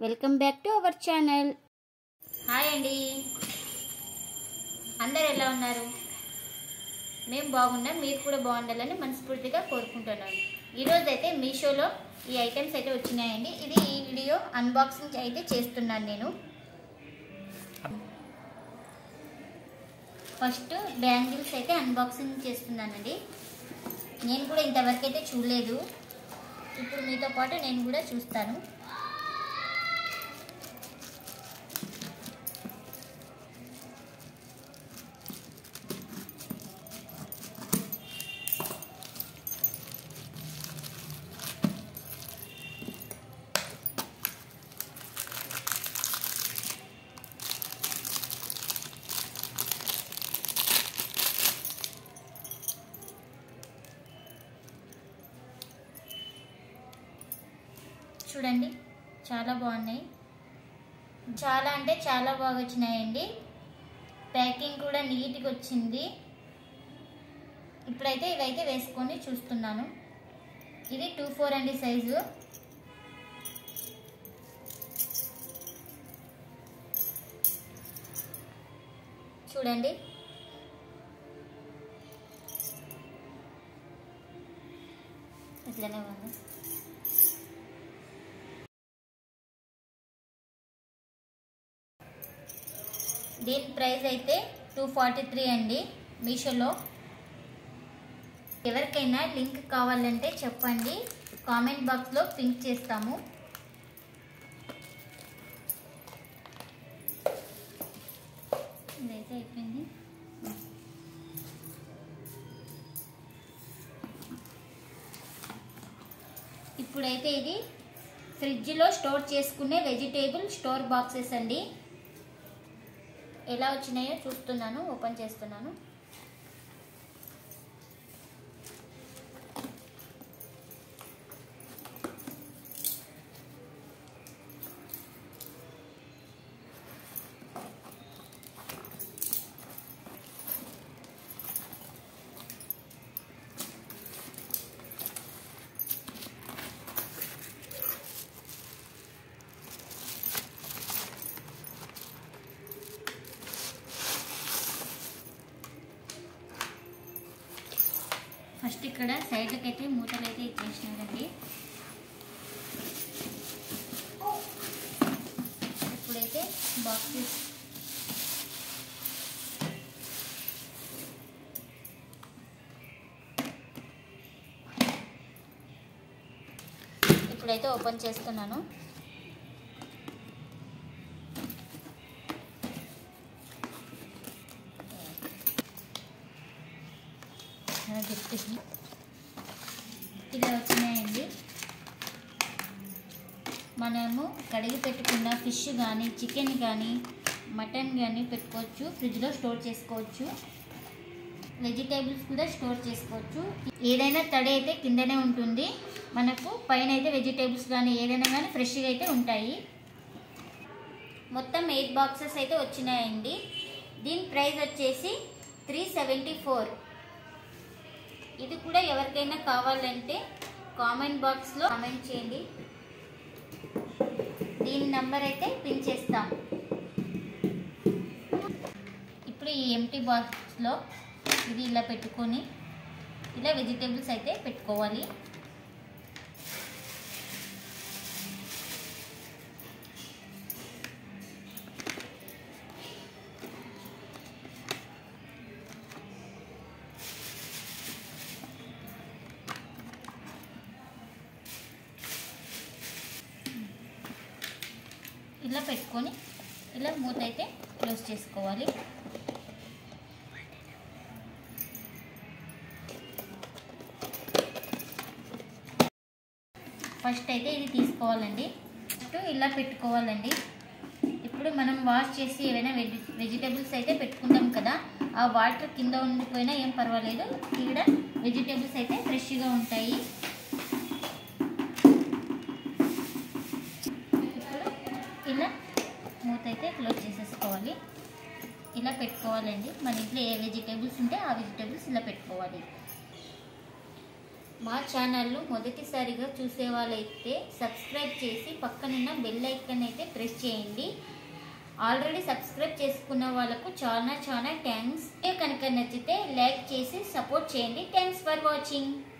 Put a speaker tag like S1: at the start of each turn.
S1: welcome back to our channel
S2: hi అండి అందరు ఎలా ఉన్నారు మేము బాగున్నాం మీరు కూడా బాగుండాలని మనస్ఫూర్తిగా కోరుకుంటున్నాను ఈరోజు అయితే మీషోలో ఈ ఐటమ్స్ అయితే వచ్చినాయండి ఇది ఈ వీడియో అన్బాక్సింగ్ అయితే చేస్తున్నాను నేను ఫస్ట్ బ్యాంగిల్స్ అయితే అన్బాక్సింగ్ చేస్తున్నానండి నేను కూడా ఇంతవరకు అయితే చూడలేదు ఇప్పుడు మీతో పాటు నేను కూడా చూస్తాను చూడండి చాలా బాగున్నాయి చాలా అంటే చాలా బాగా వచ్చినాయండి ప్యాకింగ్ కూడా నీట్గా వచ్చింది ఇప్పుడైతే ఇవైతే వేసుకొని చూస్తున్నాను ఇది టూ ఫోర్ అండి సైజు చూడండి ఇట్లనే ఉంది దీని ప్రైస్ అయితే టూ ఫార్టీ త్రీ అండి మీషోలో ఎవరికైనా లింక్ కావాలంటే చెప్పండి కామెంట్ బాక్స్లో పింక్ చేస్తాము ఇదైతే అయిపోయింది ఇప్పుడైతే ఇది ఫ్రిడ్జ్లో స్టోర్ చేసుకునే వెజిటేబుల్ స్టోర్ బాక్సెస్ అండి ఎలా వచ్చినాయో చూస్తున్నాను ఓపెన్ చేస్తున్నాను ఫస్ట్ ఇక్కడ సైడ్లకి అయితే మూతలు అయితే ఇచ్చేసినారండి ఇప్పుడైతే బాక్సెస్ ఇప్పుడైతే ఓపెన్ చేస్తున్నాను గట్టిగా ఇలా వచ్చినాయండి మనము కడిగి పెట్టుకున్న ఫిష్ కానీ చికెన్ కానీ మటన్ కానీ పెట్టుకోవచ్చు ఫ్రిడ్జ్లో స్టోర్ చేసుకోవచ్చు వెజిటేబుల్స్ కూడా స్టోర్ చేసుకోవచ్చు ఏదైనా తడి అయితే కిందనే ఉంటుంది మనకు పైన అయితే వెజిటేబుల్స్ కానీ ఏదైనా కానీ ఫ్రెష్గా అయితే ఉంటాయి మొత్తం ఎయిట్ బాక్సెస్ అయితే వచ్చినాయండి దీని ప్రైస్ వచ్చేసి త్రీ సెవెంటీ ఫోర్ ఇది కూడా ఎవరికైనా కావాలంటే కామెంట్ బాక్స్లో కామెంట్ చేయండి దీని నంబర్ అయితే పిన్ చేస్తాం ఇప్పుడు ఈ ఎంటీ బాక్స్లో ఇది ఇలా పెట్టుకొని ఇలా వెజిటేబుల్స్ అయితే పెట్టుకోవాలి ఇలా పెట్టుకొని ఇలా మూత అయితే క్లోజ్ చేసుకోవాలి ఫస్ట్ అయితే ఇది తీసుకోవాలండి ఫస్ట్ ఇలా పెట్టుకోవాలండి ఇప్పుడు మనం వాష్ చేసి ఏవైనా వెజి వెజిటేబుల్స్ అయితే పెట్టుకుంటాం కదా ఆ వాటర్ కింద ఉండిపోయినా ఏం పర్వాలేదు ఇక్కడ వెజిటేబుల్స్ అయితే ఫ్రెష్గా ఉంటాయి ఇలా మూత అయితే క్లోజ్ చేసేసుకోవాలి ఇలా పెట్టుకోవాలండి మన ఇంట్లో ఏ వెజిటేబుల్స్ ఉంటే ఆ వెజిటేబుల్స్ ఇలా పెట్టుకోవాలి మా ఛానల్ను మొదటిసారిగా చూసే వాళ్ళైతే సబ్స్క్రైబ్ చేసి పక్కనున్న బెల్ ఐకన్ అయితే ప్రెస్ చేయండి ఆల్రెడీ సబ్స్క్రైబ్ చేసుకున్న వాళ్ళకు చాలా చాలా థ్యాంక్స్ కనుక నచ్చితే లైక్ చేసి సపోర్ట్ చేయండి థ్యాంక్స్ ఫర్ వాచింగ్